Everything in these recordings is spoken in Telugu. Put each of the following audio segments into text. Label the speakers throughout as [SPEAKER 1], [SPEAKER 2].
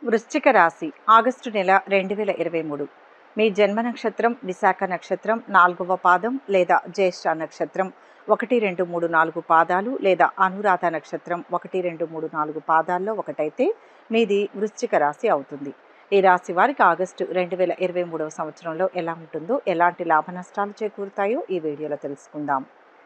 [SPEAKER 1] వృశ్చిక రాశి ఆగస్టు నెల రెండు వేల ఇరవై మూడు మీ జన్మ నక్షత్రం విశాఖ నక్షత్రం నాలుగవ పాదం లేదా జ్యేష్ఠ నక్షత్రం ఒకటి రెండు మూడు నాలుగు పాదాలు లేదా అనురాధ నక్షత్రం ఒకటి రెండు మూడు నాలుగు పాదాల్లో ఒకటైతే మీది వృశ్చిక రాశి అవుతుంది ఈ రాశి వారికి ఆగస్టు రెండు వేల ఇరవై మూడవ సంవత్సరంలో ఎలా ఉంటుందో ఎలాంటి లాభ నష్టాలు చేకూరుతాయో ఈ వీడియోలో తెలుసుకుందాం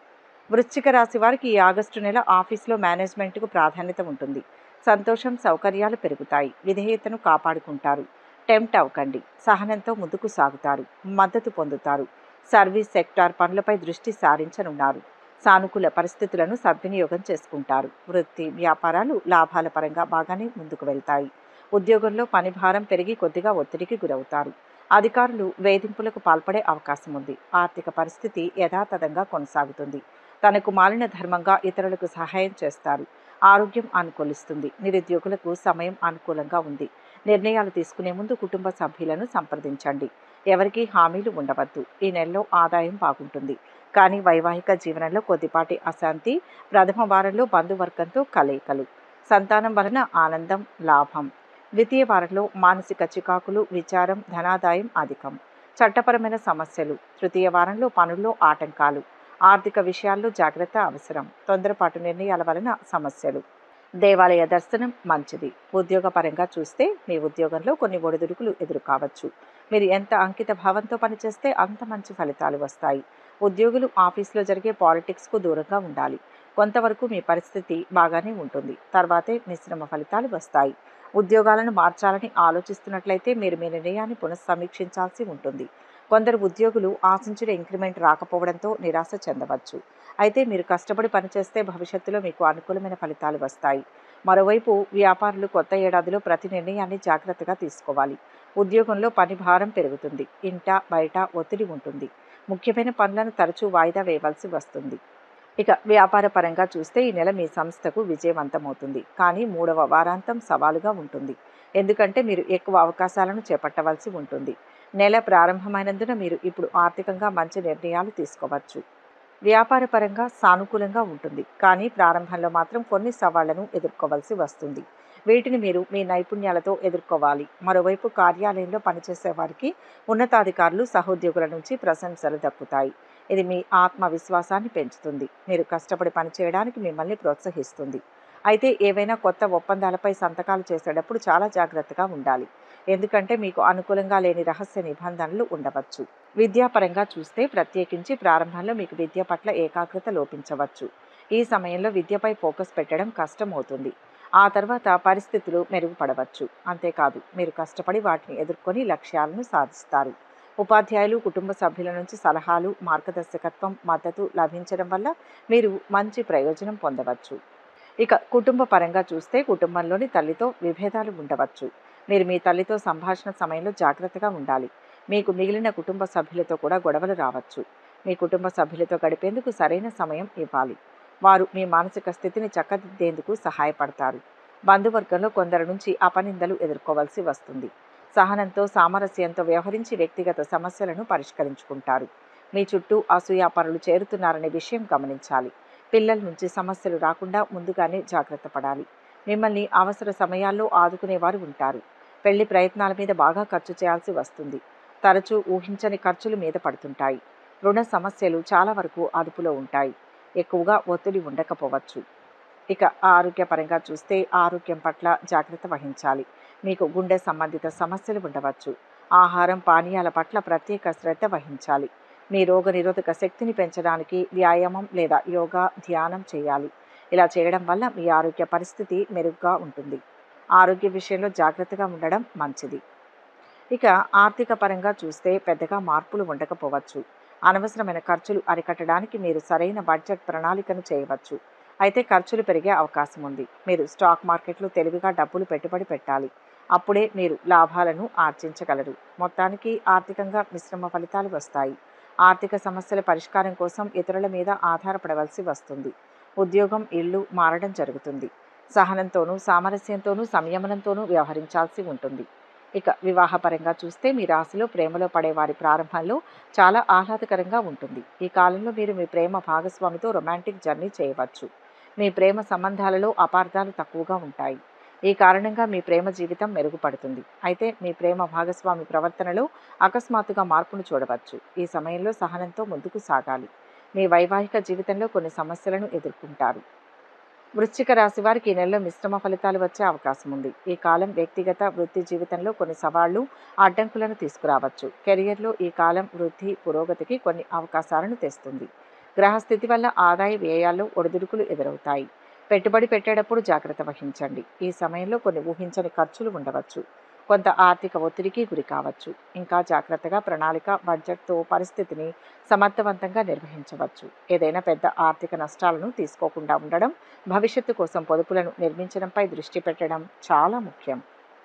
[SPEAKER 1] వృశ్చిక రాశి వారికి ఈ ఆగస్టు నెల ఆఫీస్లో మేనేజ్మెంట్కు ప్రాధాన్యత ఉంటుంది సంతోషం సౌకర్యాలు పెరుగుతాయి విధేయతను కాపాడుకుంటారు టెంప్ట్ అవ్వకండి సహనంతో ముందుకు సాగుతారు మద్దతు పొందుతారు సర్వీస్ సెక్టార్ పనులపై దృష్టి సారించనున్నారు సానుకూల పరిస్థితులను సద్వినియోగం చేసుకుంటారు వృత్తి వ్యాపారాలు లాభాల పరంగా బాగానే ముందుకు వెళ్తాయి ఉద్యోగంలో పని భారం పెరిగి కొద్దిగా ఒత్తిడికి గురవుతారు అధికారులు వేధింపులకు పాల్పడే అవకాశం ఉంది ఆర్థిక పరిస్థితి యథాతథంగా కొనసాగుతుంది తనకు మాలిన ధర్మంగా ఇతరులకు సహాయం చేస్తారు ఆరోగ్యం అనుకూలిస్తుంది నిరుద్యోగులకు సమయం అనుకూలంగా ఉంది నిర్ణయాలు తీసుకునే ముందు కుటుంబ సభ్యులను సంప్రదించండి ఎవరికీ హామీలు ఉండవద్దు ఈ నెలలో ఆదాయం బాగుంటుంది కానీ వైవాహిక జీవనంలో కొద్దిపాటి అశాంతి ప్రథమ వారంలో బంధువర్గంతో కలయికలు సంతానం వలన ఆనందం లాభం ద్వితీయ వారంలో మానసిక చికాకులు విచారం ధనాదాయం అధికం చట్టపరమైన సమస్యలు తృతీయ వారంలో పనుల్లో ఆటంకాలు ఆర్థిక విషయాల్లో జాగ్రత్త అవసరం తొందరపాటు నిర్ణయాల వలన సమస్యలు దేవాలయ దర్శనం మంచిది ఉద్యోగపరంగా చూస్తే మీ ఉద్యోగంలో కొన్ని ఒడిదుడుకులు ఎదురు కావచ్చు మీరు ఎంత అంకిత భావంతో పనిచేస్తే అంత మంచి ఫలితాలు వస్తాయి ఉద్యోగులు ఆఫీస్లో జరిగే పాలిటిక్స్కు దూరంగా ఉండాలి కొంతవరకు మీ పరిస్థితి బాగానే ఉంటుంది తర్వాతే మిశ్రమ ఫలితాలు వస్తాయి ఉద్యోగాలను మార్చాలని ఆలోచిస్తున్నట్లయితే మీరు మీ నిర్ణయాన్ని పునఃసమీక్షించాల్సి ఉంటుంది కొందరు ఉద్యోగులు ఆశించిన ఇంక్రిమెంట్ రాకపోవడంతో నిరాశ చెందవచ్చు అయితే మీరు కష్టపడి పనిచేస్తే భవిష్యత్తులో మీకు అనుకూలమైన ఫలితాలు వస్తాయి మరోవైపు వ్యాపారులు కొత్త ఏడాదిలో ప్రతి నిర్ణయాన్ని జాగ్రత్తగా తీసుకోవాలి ఉద్యోగంలో పని భారం పెరుగుతుంది ఇంట బయట ఒత్తిడి ఉంటుంది ముఖ్యమైన పనులను తరచూ వాయిదా వేయవలసి వస్తుంది ఇక వ్యాపార పరంగా చూస్తే ఈ నెల మీ సంస్థకు విజయవంతమవుతుంది కానీ మూడవ వారాంతం సవాలుగా ఉంటుంది ఎందుకంటే మీరు ఎక్కువ అవకాశాలను చేపట్టవలసి ఉంటుంది నెల ప్రారంభమైనందున మీరు ఇప్పుడు ఆర్థికంగా మంచి నిర్ణయాలు తీసుకోవచ్చు వ్యాపార పరంగా సానుకూలంగా ఉంటుంది కానీ ప్రారంభంలో మాత్రం కొన్ని సవాళ్లను ఎదుర్కోవాల్సి వస్తుంది వీటిని మీరు మీ నైపుణ్యాలతో ఎదుర్కోవాలి మరోవైపు కార్యాలయంలో పనిచేసే వారికి ఉన్నతాధికారులు సహోద్యోగుల నుంచి ప్రశంసలు దక్కుతాయి ఇది మీ ఆత్మవిశ్వాసాన్ని పెంచుతుంది మీరు కష్టపడి పనిచేయడానికి మిమ్మల్ని ప్రోత్సహిస్తుంది అయితే ఏవైనా కొత్త ఒప్పందాలపై సంతకాలు చేసేటప్పుడు చాలా జాగ్రత్తగా ఉండాలి ఎందుకంటే మీకు అనుకూలంగా లేని రహస్య నిబంధనలు ఉండవచ్చు విద్యాపరంగా చూస్తే ప్రత్యేకించి ప్రారంభంలో మీకు విద్య పట్ల ఏకాగ్రత లోపించవచ్చు ఈ సమయంలో విద్యపై ఫోకస్ పెట్టడం కష్టమవుతుంది ఆ తర్వాత పరిస్థితులు మెరుగుపడవచ్చు అంతేకాదు మీరు కష్టపడి వాటిని ఎదుర్కొని లక్ష్యాలను సాధిస్తారు ఉపాధ్యాయులు కుటుంబ సభ్యుల నుంచి సలహాలు మార్గదర్శకత్వం మద్దతు లభించడం వల్ల మీరు మంచి ప్రయోజనం పొందవచ్చు ఇక కుటుంబ పరంగా చూస్తే కుటుంబంలోని తల్లితో విభేదాలు ఉండవచ్చు మీరు మీ తల్లితో సంభాషణ సమయంలో జాగ్రత్తగా ఉండాలి మీకు మిగిలిన కుటుంబ సభ్యులతో కూడా గొడవలు రావచ్చు మీ కుటుంబ సభ్యులతో గడిపేందుకు సరైన సమయం ఇవ్వాలి వారు మీ మానసిక స్థితిని చక్కదిద్దేందుకు సహాయపడతారు బంధువర్గంలో కొందరి నుంచి అపనిందలు ఎదుర్కోవాల్సి వస్తుంది సహనంతో సామరస్యంతో వ్యవహరించి వ్యక్తిగత సమస్యలను పరిష్కరించుకుంటారు మీ చుట్టూ అసూయాపరులు చేరుతున్నారనే విషయం గమనించాలి పిల్లల నుంచి సమస్యలు రాకుండా ముందుగానే జాగ్రత్త పడాలి మిమ్మల్ని అవసర సమయాల్లో ఆదుకునేవారు ఉంటారు పెళ్లి ప్రయత్నాల మీద బాగా ఖర్చు చేయాల్సి వస్తుంది తరచూ ఊహించని ఖర్చులు మీద పడుతుంటాయి రుణ సమస్యలు చాలా వరకు అదుపులో ఉంటాయి ఎక్కువగా ఒత్తిడి ఉండకపోవచ్చు ఇక ఆరోగ్యపరంగా చూస్తే ఆరోగ్యం పట్ల జాగ్రత్త వహించాలి మీకు గుండె సంబంధిత సమస్యలు ఉండవచ్చు ఆహారం పానీయాల పట్ల ప్రత్యేక శ్రద్ధ వహించాలి మీ రోగ నిరోధక శక్తిని పెంచడానికి వ్యాయామం లేదా యోగా ధ్యానం చేయాలి ఇలా చేయడం వల్ల మీ ఆరోగ్య పరిస్థితి మెరుగ్గా ఉంటుంది ఆరోగ్య విషయంలో జాగ్రత్తగా ఉండడం మంచిది ఇక ఆర్థిక పరంగా చూస్తే పెద్దగా మార్పులు ఉండకపోవచ్చు అనవసరమైన ఖర్చులు అరికట్టడానికి మీరు సరైన బడ్జెట్ ప్రణాళికను చేయవచ్చు అయితే ఖర్చులు పెరిగే అవకాశం ఉంది మీరు స్టాక్ మార్కెట్లో తెలివిగా డబ్బులు పెట్టుబడి పెట్టాలి అప్పుడే మీరు లాభాలను ఆర్జించగలరు మొత్తానికి ఆర్థికంగా మిశ్రమ ఫలితాలు వస్తాయి ఆర్థిక సమస్యల పరిష్కారం కోసం ఇతరుల మీద ఆధారపడవలసి వస్తుంది ఉద్యోగం ఇల్లు మారడం జరుగుతుంది సహనంతోనూ సామరస్యంతోనూ సంయమనంతోనూ వ్యవహరించాల్సి ఉంటుంది ఇక వివాహపరంగా చూస్తే మీ రాశిలో ప్రేమలో పడే వారి ప్రారంభంలో చాలా ఆహ్లాదకరంగా ఉంటుంది ఈ కాలంలో మీరు మీ ప్రేమ భాగస్వామితో రొమాంటిక్ జర్నీ చేయవచ్చు మీ ప్రేమ సంబంధాలలో అపార్థాలు తక్కువగా ఉంటాయి ఈ కారణంగా మీ ప్రేమ జీవితం మెరుగుపడుతుంది అయితే మీ ప్రేమ భాగస్వామి ప్రవర్తనలో అకస్మాత్తుగా మార్పును చూడవచ్చు ఈ సమయంలో సహనంతో ముందుకు సాగాలి మీ వైవాహిక జీవితంలో కొన్ని సమస్యలను ఎదుర్కొంటారు వృశ్చిక రాశి వారికి ఈ నెలలో మిశ్రమ ఫలితాలు వచ్చే అవకాశం ఉంది ఈ కాలం వ్యక్తిగత వృత్తి జీవితంలో కొన్ని సవాళ్లు అడ్డంకులను తీసుకురావచ్చు కెరియర్లో ఈ కాలం వృద్ధి పురోగతికి కొన్ని అవకాశాలను తెస్తుంది గ్రహస్థితి వల్ల ఆదాయ వ్యయాల్లో ఒడిదుడుకులు ఎదురవుతాయి పెట్టుబడి పెట్టేటప్పుడు జాగ్రత్త వహించండి ఈ సమయంలో కొన్ని ఊహించని ఖర్చులు ఉండవచ్చు కొంత ఆర్థిక ఒత్తిడికి గురి కావచ్చు ఇంకా జాగ్రత్తగా ప్రణాళిక బడ్జెట్తో పరిస్థితిని సమర్థవంతంగా నిర్వహించవచ్చు ఏదైనా పెద్ద ఆర్థిక నష్టాలను తీసుకోకుండా ఉండడం భవిష్యత్తు కోసం పొదుపులను నిర్మించడంపై దృష్టి పెట్టడం చాలా ముఖ్యం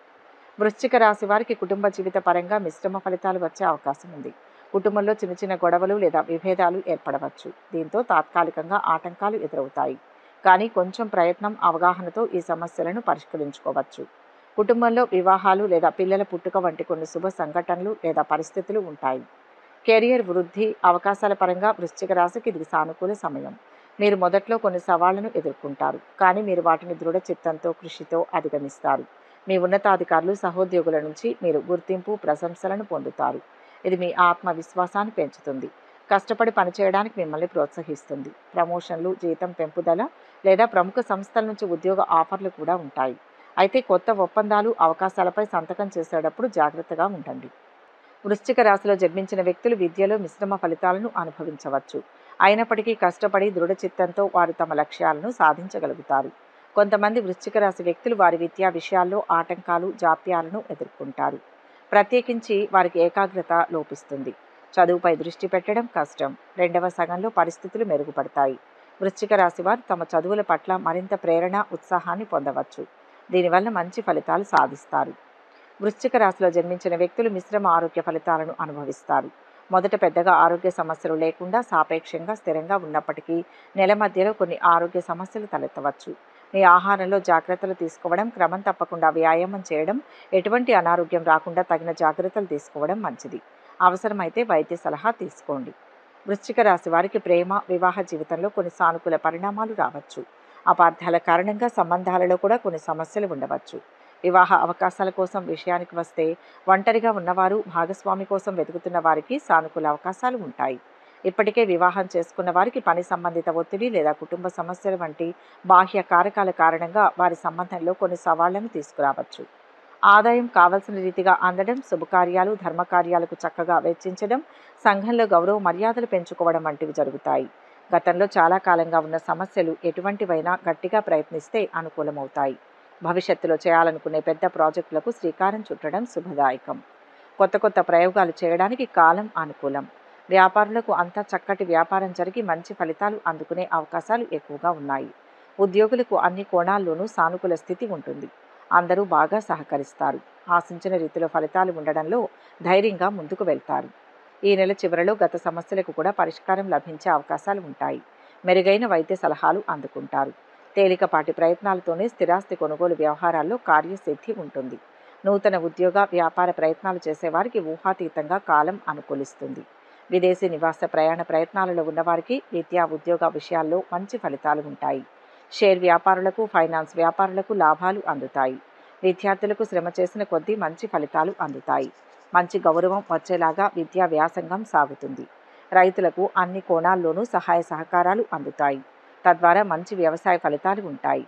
[SPEAKER 1] వృశ్చిక రాశి వారికి కుటుంబ జీవిత పరంగా మిశ్రమ ఫలితాలు వచ్చే అవకాశం ఉంది కుటుంబంలో చిన్న చిన్న గొడవలు లేదా విభేదాలు ఏర్పడవచ్చు దీంతో తాత్కాలికంగా ఆటంకాలు ఎదురవుతాయి కానీ కొంచెం ప్రయత్నం అవగాహనతో ఈ సమస్యలను పరిష్కరించుకోవచ్చు కుటుంబంలో వివాహాలు లేదా పిల్లల పుట్టుక వంటి కొన్ని శుభ సంఘటనలు లేదా పరిస్థితులు ఉంటాయి కెరియర్ వృద్ధి అవకాశాల పరంగా వృశ్చిక రాశికి ఇది సానుకూల సమయం మీరు మొదట్లో కొన్ని సవాళ్లను ఎదుర్కొంటారు కానీ మీరు వాటిని దృఢ చిత్తంతో కృషితో అధిగమిస్తారు మీ ఉన్నతాధికారులు సహోద్యోగుల నుంచి మీరు గుర్తింపు ప్రశంసలను పొందుతారు ఇది మీ ఆత్మవిశ్వాసాన్ని పెంచుతుంది కష్టపడి పనిచేయడానికి మిమ్మల్ని ప్రోత్సహిస్తుంది ప్రమోషన్లు జీతం పెంపుదల లేదా ప్రముఖ సంస్థల నుంచి ఉద్యోగ ఆఫర్లు కూడా ఉంటాయి అయితే కొత్త ఒప్పందాలు అవకాశాలపై సంతకం చేసేటప్పుడు జాగ్రత్తగా ఉండండి వృశ్చిక రాశిలో జన్మించిన వ్యక్తులు విద్యలో మిశ్రమ ఫలితాలను అనుభవించవచ్చు అయినప్పటికీ కష్టపడి దృఢ చిత్తంతో వారు తమ లక్ష్యాలను సాధించగలుగుతారు కొంతమంది వృశ్చిక రాశి వ్యక్తులు వారి విద్యా విషయాల్లో ఆటంకాలు జాప్యాలను ఎదుర్కొంటారు ప్రత్యేకించి వారికి ఏకాగ్రత లోపిస్తుంది చదువుపై దృష్టి పెట్టడం కష్టం రెండవ సగంలో పరిస్థితులు మెరుగుపడతాయి వృశ్చిక రాశి వారు తమ చదువుల పట్ల మరింత ప్రేరణ ఉత్సాహాన్ని పొందవచ్చు దీనివల్ల మంచి ఫలితాలు సాధిస్తారు వృశ్చిక రాశిలో జన్మించిన వ్యక్తులు మిశ్రమ ఆరోగ్య ఫలితాలను అనుభవిస్తారు మొదట పెద్దగా ఆరోగ్య సమస్యలు లేకుండా సాపేక్షంగా స్థిరంగా ఉన్నప్పటికీ నెల మధ్యలో కొన్ని ఆరోగ్య సమస్యలు తలెత్తవచ్చు మీ ఆహారంలో జాగ్రత్తలు తీసుకోవడం క్రమం తప్పకుండా వ్యాయామం చేయడం ఎటువంటి అనారోగ్యం రాకుండా తగిన జాగ్రత్తలు తీసుకోవడం మంచిది అవసరమైతే వైద్య సలహా తీసుకోండి వృశ్చిక రాశి వారికి ప్రేమ వివాహ జీవితంలో కొన్ని సానుకూల పరిణామాలు రావచ్చు అపార్థాల కారణంగా సంబంధాలలో కూడా కొన్ని సమస్యలు ఉండవచ్చు వివాహ అవకాశాల కోసం విషయానికి వస్తే ఒంటరిగా ఉన్నవారు భాగస్వామి కోసం వెతుకుతున్న వారికి సానుకూల అవకాశాలు ఉంటాయి ఇప్పటికే వివాహం చేసుకున్న వారికి పని సంబంధిత ఒత్తిడి లేదా కుటుంబ సమస్యల వంటి బాహ్య కారకాల కారణంగా వారి సంబంధంలో కొన్ని సవాళ్లను తీసుకురావచ్చు ఆదాయం కావలసిన రీతిగా అందడం శుభకార్యాలు ధర్మకార్యాలకు చక్కగా వెచ్చించడం సంఘంలో గౌరవ మర్యాదలు పెంచుకోవడం వంటివి జరుగుతాయి గతంలో చాలా కాలంగా ఉన్న సమస్యలు ఎటువంటివైనా గట్టిగా ప్రయత్నిస్తే అనుకూలమవుతాయి భవిష్యత్తులో చేయాలనుకునే పెద్ద ప్రాజెక్టులకు శ్రీకారం చుట్టడం శుభదాయకం కొత్త కొత్త ప్రయోగాలు చేయడానికి కాలం అనుకూలం వ్యాపారులకు అంతా చక్కటి వ్యాపారం జరిగి మంచి ఫలితాలు అందుకునే అవకాశాలు ఎక్కువగా ఉన్నాయి ఉద్యోగులకు అన్ని కోణాల్లోనూ సానుకూల స్థితి ఉంటుంది అందరూ బాగా సహకరిస్తారు ఆశించిన రీతిలో ఫలితాలు ఉండడంలో ధైర్యంగా ముందుకు వెళ్తారు ఈ నెల చివరిలో గత సమస్యలకు కూడా పరిష్కారం లభించే అవకాశాలు ఉంటాయి మెరుగైన వైద్య సలహాలు అందుకుంటారు తేలికపాటి ప్రయత్నాలతోనే స్థిరాస్తి కొనుగోలు వ్యవహారాల్లో కార్యసిద్ధి ఉంటుంది నూతన ఉద్యోగ వ్యాపార ప్రయత్నాలు చేసేవారికి ఊహాతీతంగా కాలం అనుకూలిస్తుంది విదేశీ నివాస ప్రయాణ ప్రయత్నాలలో ఉన్నవారికి విద్యా ఉద్యోగ విషయాల్లో మంచి ఫలితాలు ఉంటాయి షేర్ వ్యాపారులకు ఫైనాన్స్ వ్యాపారులకు లాభాలు అందుతాయి విద్యార్థులకు శ్రమ చేసిన కొద్దీ మంచి ఫలితాలు అందుతాయి మంచి గౌరవం వచ్చేలాగా విద్యా వ్యాసంగం సాగుతుంది రైతులకు అన్ని కోణాల్లోనూ సహాయ సహకారాలు అందుతాయి తద్వారా మంచి వ్యవసాయ ఫలితాలు ఉంటాయి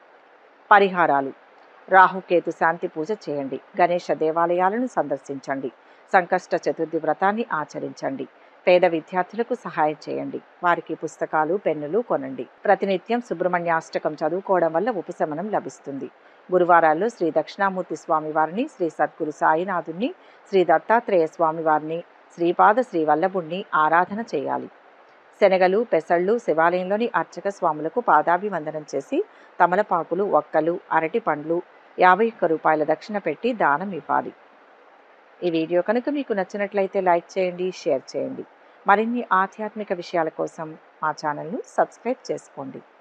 [SPEAKER 1] పరిహారాలు రాహుకేతు శాంతి పూజ చేయండి గణేష దేవాలయాలను సందర్శించండి సంకష్ట చతుర్థి వ్రతాన్ని ఆచరించండి పేద విద్యార్థులకు సహాయం చేయండి వారికి పుస్తకాలు పెన్నులు కొనండి ప్రతినిత్యం సుబ్రహ్మణ్యాష్టకం చదువుకోవడం వల్ల ఉపశమనం లభిస్తుంది గురువారాల్లో శ్రీ దక్షిణామూర్తి స్వామివారిని శ్రీ సద్గురు సాయినాథుణ్ణి శ్రీ దత్తాత్రేయ స్వామివారిని శ్రీపాద శ్రీ వల్లభుణ్ణి ఆరాధన చేయాలి శనగలు పెసళ్ళు శివాలయంలోని అర్చక స్వాములకు పాదాభివందనం చేసి తమలపాకులు ఒక్కలు అరటి పండ్లు యాభై ఒక్క రూపాయల దక్షిణ పెట్టి దానం ఇవ్వాలి ఈ వీడియో కనుక మీకు నచ్చినట్లయితే లైక్ చేయండి షేర్ చేయండి మరిన్ని ఆధ్యాత్మిక విషయాల కోసం మా ఛానల్ను సబ్స్క్రైబ్ చేసుకోండి